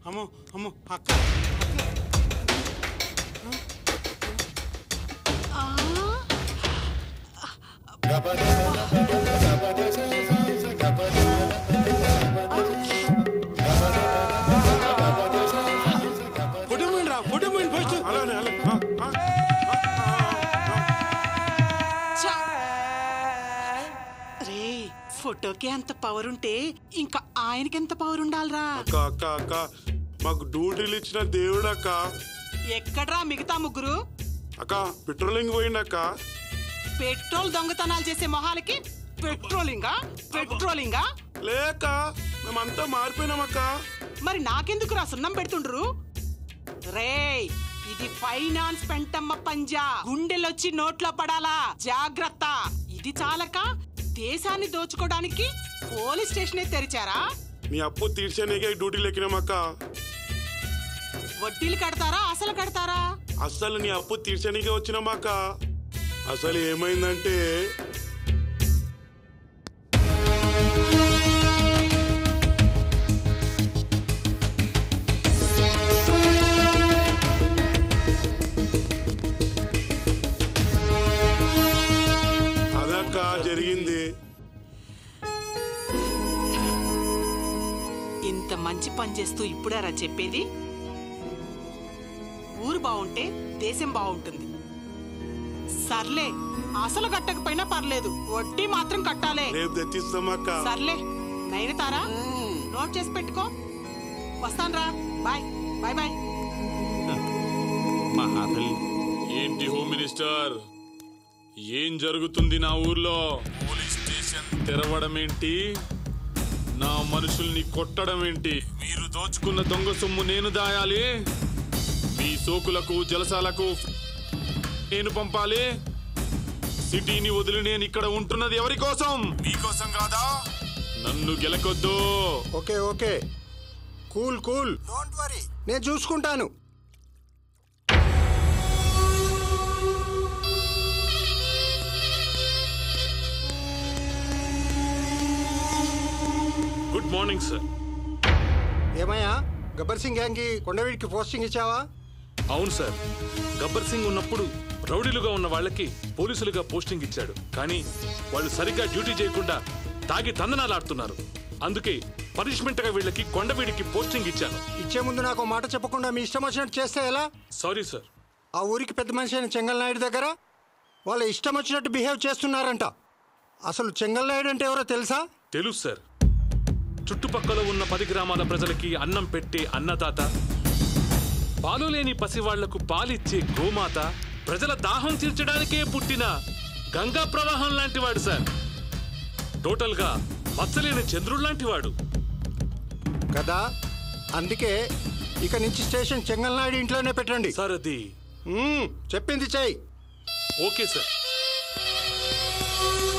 అమ్మో అమ్మో అక్క ఫోటో పోయింది రా ఫోటో పోయింది ఫస్ట్ అలానే అలానే ఆ, ఆ, ఛ! రే ఫోటోకి అంత పవర్ ఉంటే ఇంకా ఆయనకి ఎంత పవర్ ఉండాలిరా అక్క అక్క అక్క మాకు డ్యూటీలు ఇచ్చిన దేవుడు అక్క ఎక్కడ్రా మిగతా ముగ్గురు అక్క పెట్రోలింగ్ పోయింది అక్క పెట్రోల్ దొంగతనాలు చేసే మొహాలకి పెట్రోలింగా పెట్రోలింగా లేక మేమంతా మారిపోయినాం అక్క మరి నాకెందుకు రా సున్నం పెడుతుండ్రు రే ఇది ఫైనాన్స్ పెంటమ్మ పంజా గుండెలొచ్చి నోట్లో పడాలా జాగ్రత్త ఇది చాలక దేశాన్ని దోచుకోవడానికి పోలీస్ స్టేషనే తెరిచారా నీ అప్పు తీర్చనీకే డ్యూటీలు ఎక్కినాం అక్క వడ్డీలు కడతారా అసలు కడతారా అస్సలు నీ అప్పు తీర్చనీకే వచ్చినాం అక్క అసలు ఏమైందంటే అదక్క జరిగింది ఇంత మంచి పని చేస్తూ ఇప్పుడారా చెప్పేది ఊరు బాగుంటే దేశం బాగుంటుంది సర్లే అసలు కట్టకపోయినా పర్లేదు వడ్డీ మాత్రం కట్టాలే రేపు తెచ్చిస్తాం అక్క సర్లే నైనతారా నోట్ చేసి పెట్టుకో వస్తాన్రా బాయ్ బాయ్ బాయ్ మహాతల్లి ఏంటి హోమ్ మినిస్టర్ ఏం జరుగుతుంది నా ఊర్లో పోలీస్ స్టేషన్ తెరవడం ఏంటి నా మనుషుల్ని కొట్టడం ఏంటి మీరు దోచుకున్న దొంగ సొమ్ము నేను దాయాలి మీ సోకులకు జలసాలకు నేను పంపాలి సిటీని వదిలి నేను ఇక్కడ ఉంటున్నది ఎవరి కోసం మీకోసం కాదా నన్ను గెలకొద్దు okay okay cool cool don't worry నేను చూసుకుంటాను గుడ్ మార్నింగ్ సార్ ఏమయ్యా గబ్బర్ సింగ్ గ్యాంగ్కి కొండవీడికి పోస్టింగ్ ఇచ్చావా అవును సార్ గబ్బర్ సింగ్ ఉన్నప్పుడు రౌడీలుగా ఉన్న వాళ్ళకి పోలీసులుగా పోస్టింగ్ ఇచ్చాడు కానీ వాళ్ళు సరిగ్గా డ్యూటీ చేయకుండా తాగి తందనాలాడుతున్నారు అందుకే పనిష్మెంట్ గా వీళ్ళకి కొండవీడికి పోస్టింగ్ ఇచ్చాను ఇచ్చే ముందు నాకు ఓ మాట చెప్పకుండా మీ ఇష్టం వచ్చినట్టు చేస్తే ఎలా సారీ సార్ ఆ ఊరికి పెద్ద మనిషి అయిన చెంగల్ నాయుడు దగ్గర వాళ్ళ ఇష్టం వచ్చినట్టు బిహేవ్ చేస్తున్నారంట అసలు చెంగల్ నాయుడు అంటే ఎవరో తెలుసా తెలుసు సార్ చుట్టుపక్కల ఉన్న పది గ్రామాల ప్రజలకి అన్నం పెట్టే అన్నదాత పాలు లేని పసివాళ్లకు పాలిచ్చే గోమాత ప్రజల దాహం తీర్చడానికే పుట్టిన గంగా ప్రవాహం లాంటివాడు సార్ టోటల్ గా మచ్చలేని చంద్రుడు లాంటివాడు కదా అందుకే ఇక నుంచి స్టేషన్ చెంగల్ నాయుడు ఇంట్లోనే పెట్టండి సార్ అది మ్మ్, చెప్పింది చెయ్యి ఓకే సార్